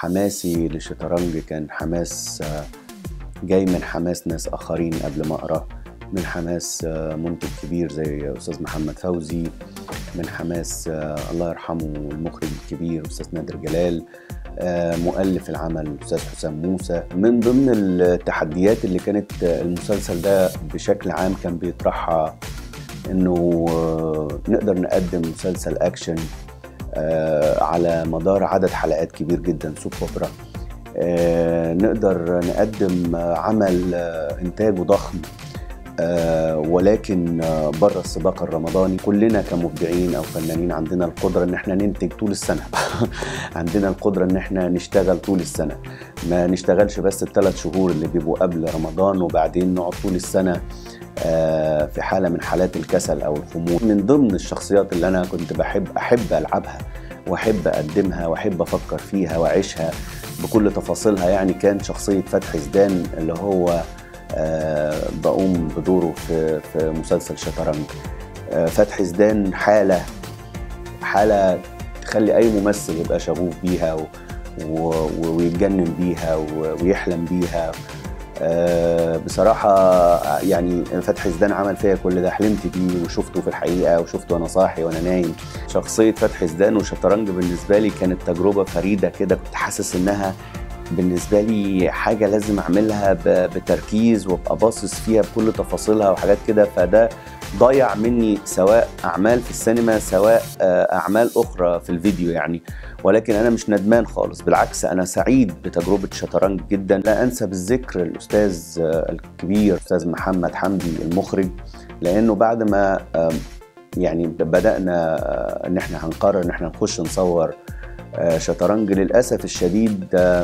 حماسي للشطرنج كان حماس آه، جاي من حماس ناس اخرين قبل ما اقرا من حماس آه، منتج كبير زي استاذ محمد فوزي من حماس آه، الله يرحمه المخرج الكبير استاذ نادر جلال آه، مؤلف العمل استاذ حسام موسى من ضمن التحديات اللي كانت آه، المسلسل ده بشكل عام كان بيطرحها انه آه، نقدر نقدم مسلسل اكشن آه، على مدار عدد حلقات كبير جدا سوب اوبرا آه، نقدر نقدم آه، عمل آه، انتاجه ضخم آه، ولكن آه، بره السباق الرمضاني كلنا كمبدعين او فنانين عندنا القدره ان احنا ننتج طول السنه عندنا القدره ان احنا نشتغل طول السنه ما نشتغلش بس الثلاث شهور اللي بيبقوا قبل رمضان وبعدين نقعد طول السنه آه، في حاله من حالات الكسل او الخمول من ضمن الشخصيات اللي انا كنت بحب احب العبها واحب اقدمها واحب افكر فيها واعيشها بكل تفاصيلها يعني كان شخصيه فتحي زدان اللي هو آه، بقوم بدوره في في مسلسل شطرنج آه، فتحي زدان حاله حاله تخلي اي ممثل يبقى شغوف بيها و و ويتجنن بيها و- ويحلم بيها آه، بصراحة يعني فتحي زدان عمل فيا كل ده حلمت بيه وشفته في الحقيقة وشفته وأنا صاحي وأنا نايم شخصية فتحي زدان وشطرنج بالنسبة لي كانت تجربة فريدة كده كنت حاسس إنها بالنسبة لي حاجة لازم أعملها ب- بتركيز وأبقى باصص فيها بكل تفاصيلها وحاجات كده فده ضيع مني سواء أعمال في السينما سواء آه، أعمال أخرى في الفيديو يعني ولكن أنا مش ندمان خالص بالعكس أنا سعيد بتجربة شطرنج جدا لا أنسى بالذكر الأستاذ آه، الكبير أستاذ محمد حمدي المخرج لأنه بعد ما آم، يعني بدأنا آه، إن إحنا هنقرر إن إحنا نخش نصور آه، شطرنج للأسف الشديد آه،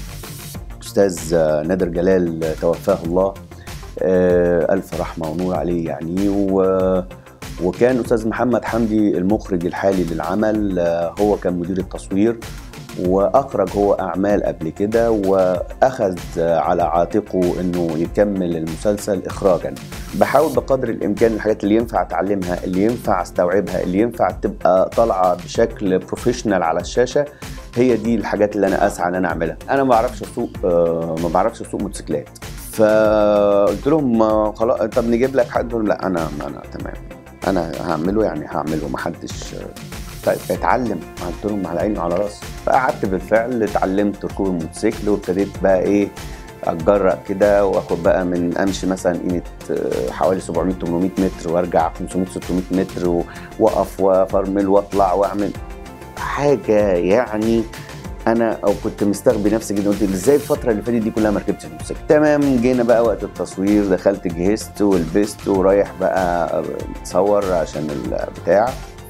أستاذ آه، نادر جلال آه، توفاه الله آه، ألف رحمة ونور عليه يعني و وكان أستاذ محمد حمدي المخرج الحالي للعمل آه، هو كان مدير التصوير وأخرج هو أعمال قبل كده وأخذ آه، على عاتقه إنه يكمل المسلسل إخراجا بحاول بقدر الإمكان الحاجات اللي ينفع أتعلمها اللي ينفع أستوعبها اللي ينفع تبقى طالعة بشكل بروفيشنال على الشاشة هي دي الحاجات اللي انا اسعى ان انا اعملها انا ما بعرفش اسوق آه، ما بعرفش اسوق موتوسيكلات فقلت لهم آه، خلاص طب نجيب لك حد قالوا لا انا انا تمام انا هعمله يعني هعمله ما حدش طيب اتعلم قلت لهم على عيني وعلى راسي فقعدت بالفعل اتعلمت ركوب الموتوسيكل وابتديت بقى ايه اتجرأ كده واخد بقى من امشي مثلا قيمه آه، حوالي 700 800 متر وارجع 500 600 متر و- واقف وافرمل واطلع واعمل حاجه يعني انا او كنت مستغبي نفسي جدا قلت ازاي الفتره اللي فاتت دي كلها ما ركبتش الموتوسيكل تمام جينا بقى وقت التصوير دخلت جهزت ولبست ورايح بقى اتصور عشان البتاع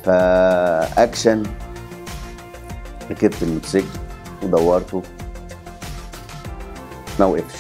فاكشن ركبت الموتوسيكل ودورته ما وقفش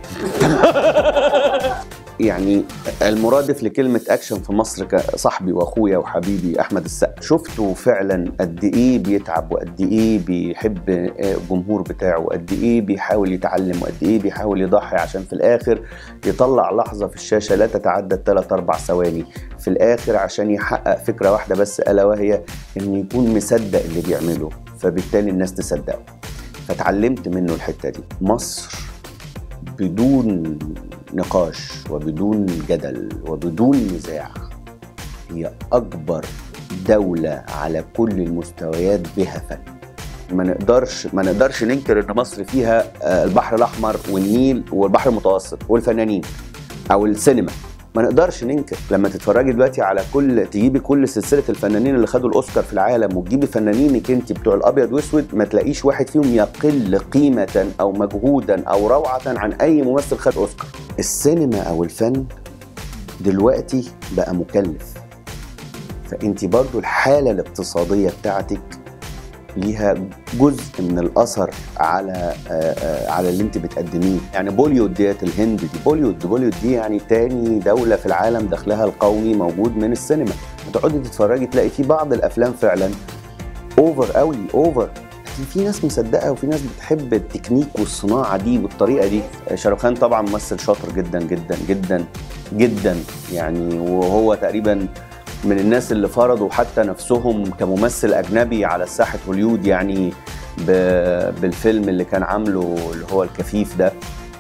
يعني المرادف لكلمة أكشن في مصر كصاحبي وأخويا وحبيبي أحمد السقا شفته فعلا قد إيه بيتعب وقد إيه بيحب الجمهور بتاعه وقد إيه بيحاول يتعلم وقد إيه بيحاول يضحي عشان في الآخر يطلع لحظة في الشاشة لا تتعدى الثلاث أربع ثواني في الآخر عشان يحقق فكرة واحدة بس ألا وهي إنه يكون مصدق اللي بيعمله فبالتالي الناس تصدقه فتعلمت منه الحتة دي مصر بدون نقاش وبدون جدل وبدون نزاع هي أكبر دولة على كل المستويات بها فن ما نقدرش ما نقدرش ننكر ان مصر فيها آه، البحر الاحمر والنيل والبحر المتوسط والفنانين او السينما ما نقدرش ننكر لما تتفرجي دلوقتي على كل تجيبي كل سلسله الفنانين اللي خدوا الاوسكار في العالم وتجيبي فنانينك انت بتوع الابيض واسود ما تلاقيش واحد فيهم يقل قيمه او مجهودا او روعه عن اي ممثل خد اوسكار السينما او الفن دلوقتي بقى مكلف فانت برضو الحاله الاقتصاديه بتاعتك ليها جزء من الاثر على آه، آه، على اللي انت بتقدميه يعني بوليوود ديت الهند دي بوليوود بوليوود دي يعني تاني دوله في العالم دخلها القومي موجود من السينما تقعدي تتفرجي تلاقي في بعض الافلام فعلا اوفر قوي اوفر لكن في ناس مصدقه وفي ناس بتحب التكنيك والصناعه دي والطريقه دي شاروخ خان طبعا ممثل شاطر جدا جدا جدا جدا يعني وهو تقريبا من الناس اللي فرضوا حتى نفسهم كممثل اجنبي على ساحه هوليود يعني ب- بالفيلم اللي كان عامله اللي هو الكفيف ده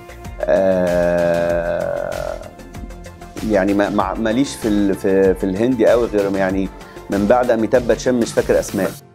آه، يعني ما- ما- ماليش في ال- في في الهندي قوي غير يعني من بعد اميتاب باتشان مش فاكر اسماء